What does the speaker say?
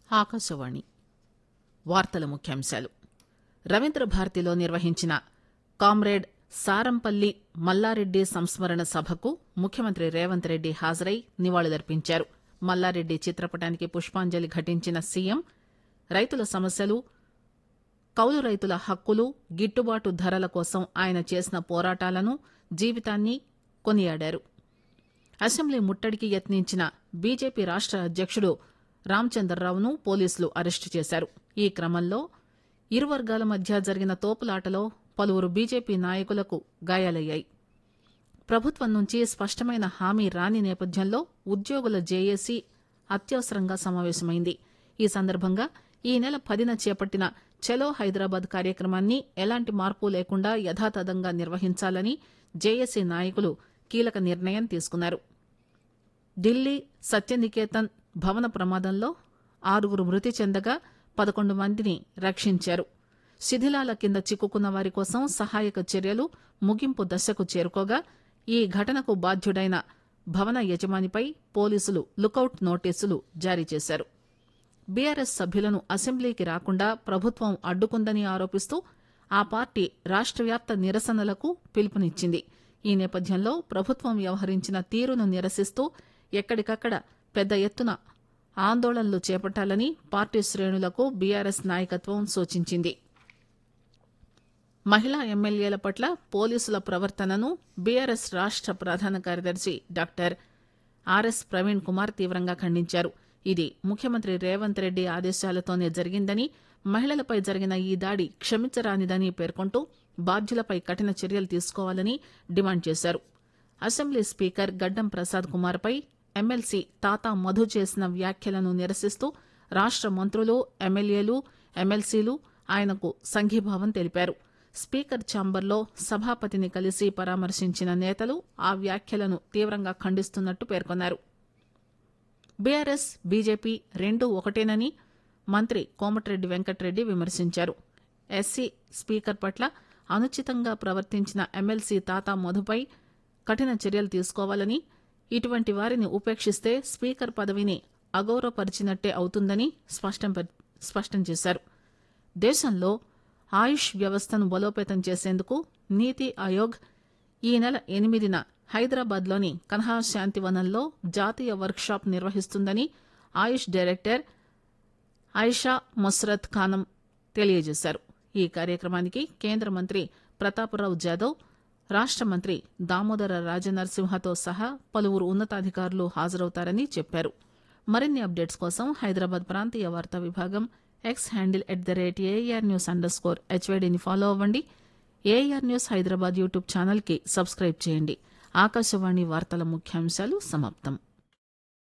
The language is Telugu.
ఆకాశవాణి వార్తల ముఖ్యాంశాలు రవీంద్ర భారతిలో నిర్వహించిన కామ్రేడ్ సారంపల్లి మల్లారెడ్డి సంస్మరణ సభకు ముఖ్యమంత్రి రేవంత్ రెడ్డి హాజరై నివాళులర్పించారు మల్లారెడ్డి చిత్రపటానికి పుష్పాంజలి ఘటించిన సీఎం రైతుల సమస్యలు కౌలు రైతుల హక్కులు గిట్టుబాటు ధరల కోసం ఆయన చేసిన పోరాటాలను జీవితాన్ని కొనియాడారు అసెంబ్లీ ముట్టడికి యత్నించిన బీజేపీ రాష్ట అధ్యకుడు రామచంద్రరావును పోలీసులు అరెస్టు చేశారు ఈ క్రమంలో ఇరు వర్గాల మధ్య జరిగిన తోపులాటలో పలువురు బీజేపీ నాయకులకు గాయాలయ్యాయి ప్రభుత్వం నుంచి స్పష్టమైన హామీ రాని నేపథ్యంలో ఉద్యోగుల జేఏసీ అత్యవసరంగా సమావేశమైంది ఈ సందర్భంగా ఈ నెల పదిన చేపట్టిన చలో హైదరాబాద్ కార్యక్రమాన్ని ఎలాంటి మార్పు లేకుండా యథాతథంగా నిర్వహించాలని జేఏసీ నాయకులు కీలక నిర్ణయం తీసుకున్నారు ఢిల్లీ సత్యనికేతన్ భవన ప్రమాదంలో ఆరుగురు మృతి చెందగా పదకొండు మందిని రక్షించారు శిథిలాల కింద చిక్కుకున్న వారి కోసం సహాయక చర్యలు ముగింపు దశకు చేరుకోగా ఈ ఘటనకు బాధ్యుడైన భవన యజమానిపై పోలీసులు లుకౌట్ నోటీసులు జారీ చేశారు బీఆర్ఎస్ సభ్యులను అసెంబ్లీకి రాకుండా ప్రభుత్వం అడ్డుకుందని ఆరోపిస్తూ ఆ పార్టీ రాష్ట వ్యాప్త నిరసనలకు పిలుపునిచ్చింది ఈ నేపథ్యంలో ప్రభుత్వం వ్యవహరించిన తీరును నిరసిస్తూ ఎక్కడికక్కడ పెద్ద ఎత్తున ఆందోళనలు చేపట్టాలని పార్టీ శ్రేణులకు బీఆర్ఎస్ నాయకత్వం సూచించింది మహిళా ఎమ్మెల్యేల పట్ల పోలీసుల ప్రవర్తనను బీఆర్ఎస్ రాష్ట ప్రధాన కార్యదర్శి డాక్టర్ ఆర్ఎస్ ప్రవీణ్ కుమార్ తీవ్రంగా ఖండించారు ఇది ముఖ్యమంత్రి రేవంత్ రెడ్డి ఆదేశాలతోనే జరిగిందని మహిళలపై జరిగిన ఈ దాడి క్షమించరానిదని పేర్కొంటూ బాధ్యులపై కఠిన చర్యలు తీసుకోవాలని డిమాండ్ చేశారు అసెంబ్లీ స్పీకర్ గడ్డం ప్రసాద్ కుమార్పై ఎమ్మెల్సీ తాతా మధు చేసిన వ్యాఖ్యలను నిరసిస్తూ రాష్ట మంత్రులు ఎమ్మెల్యేలు ఎమ్మెల్సీలు ఆయనకు సంఘీభావం తెలిపారు స్పీకర్ ఛాంబర్లో సభాపతిని కలిసి పరామర్శించిన నేతలు ఆ వ్యాఖ్యలను తీవ్రంగా ఖండిస్తున్నట్టు పేర్కొన్నారు బీఆర్ఎస్ బీజేపీ రెండూ ఒకటేనని మంత్రి కోమటిరెడ్డి వెంకటరెడ్డి విమర్శించారు ఎస్సీ స్పీకర్ పట్ల అనుచితంగా ప్రవర్తించిన ఎమ్మెల్సీ తాతా మధుపై కఠిన చర్యలు తీసుకోవాలని ఇటువంటి వారిని ఉపేక్షిస్తే స్పీకర్ పదవిని అగౌరవపరిచినట్టే అవుతుందని స్పష్టం స్పష్టం చేశారు దేశంలో ఆయుష్ వ్యవస్థను బలోపేతం చేసేందుకు నీతి ఆయోగ్ ఈ నెల ఎనిమిదిన హైదరాబాద్లోని కన్హా శాంతివనంలో జాతీయ వర్క్షాప్ నిర్వహిస్తుందని ఆయుష్ డైరెక్టర్ ఐషా మొస్రత్ ఖానం తెలియజేశారు ఈ కార్యక్రమానికి కేంద్ర మంత్రి ప్రతాపరావు జాదవ్ రాష్ట మంత్రి దామోదర రాజనరసింహతో సహా పలువురు ఉన్నతాధికారులు హాజరవుతారని చెప్పారు మరిన్ని అప్డేట్స్ కోసం హైదరాబాద్ ప్రాంతీయ వార్తా విభాగం X handle at the rate AIR news underscore హెచ్వైడీని ఫాలో అవ్వండి ఏఆర్ న్యూస్ హైదరాబాద్ యూట్యూబ్ ఛానల్కి సబ్స్క్రైబ్ చేయండి ఆకాశవాణి వార్తల ముఖ్యాంశాలు సమాప్తం